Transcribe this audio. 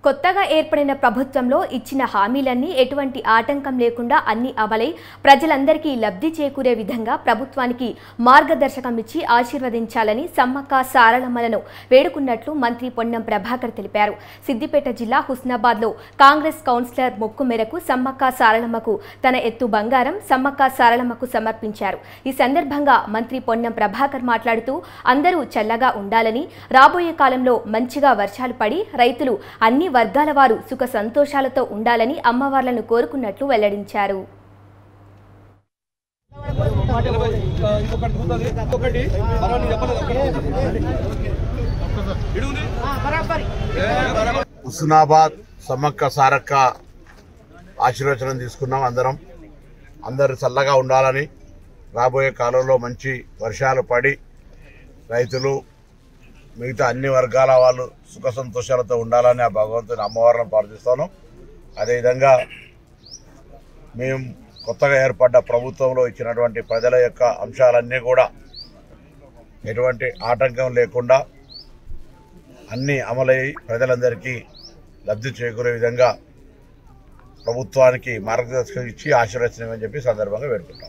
కొత్తగా ఏర్పడిన ప్రభుత్వంలో ఇచ్చిన హామీలన్నీ ఎటువంటి ఆటంకం లేకుండా అన్ని అమలై ప్రజలందరికీ లబ్ధి చేకూరే విధంగా ప్రభుత్వానికి మార్గదర్శకం ఇచ్చి ఆశీర్వదించాలని సమ్మక్క సారళమ్మలను వేడుకున్నట్లు మంత్రి పొన్నం ప్రభాకర్ తెలిపారు సిద్దిపేట జిల్లా హుస్నాబాద్లో కాంగ్రెస్ కౌన్సిలర్ మొక్కు మేరకు సమ్మక్క సారళమ్మకు తన ఎత్తు బంగారం సమ్మక్క సారళమ్మకు సమర్పించారు ఈ సందర్భంగా మంత్రి పొన్నం ప్రభాకర్ మాట్లాడుతూ అందరూ చల్లగా ఉండాలని రాబోయే కాలంలో మంచిగా వర్షాలు పడి రైతులు అన్ని వర్గాల వారు సుఖ సంతోషాలతో ఉండాలని అమ్మవార్లను కోరుకున్నట్లు వెల్లడించారు ఇంకొకటి కూతుంది ఇంకొకటి పర్వాలేదు నేను చెప్పలేదు ఒక్కటి. ఇడు ఉంది. హుస్నాబాద్ సమ్మక్క సారక్క ఆశీర్వచనం తీసుకున్నాం అందరం అందరు చల్లగా ఉండాలని రాబోయే కాలంలో మంచి వర్షాలు పడి రైతులు మిగతా అన్ని వర్గాల వాళ్ళు సుఖ సంతోషాలతో ఉండాలని ఆ భగవంతుని అమ్మవారిని ప్రార్థిస్తాను అదేవిధంగా మేము కొత్తగా ఏర్పడ్డ ప్రభుత్వంలో ఇచ్చినటువంటి ప్రజల యొక్క అంశాలన్నీ కూడా ఎటువంటి ఆటంకం లేకుండా అన్నీ అమలయ్యి ప్రజలందరికీ లబ్ధి చేకూరే విధంగా ప్రభుత్వానికి మార్గదర్శకం ఇచ్చి ఆశీర్వచనమని చెప్పి సందర్భంగా వేడుకుంటాం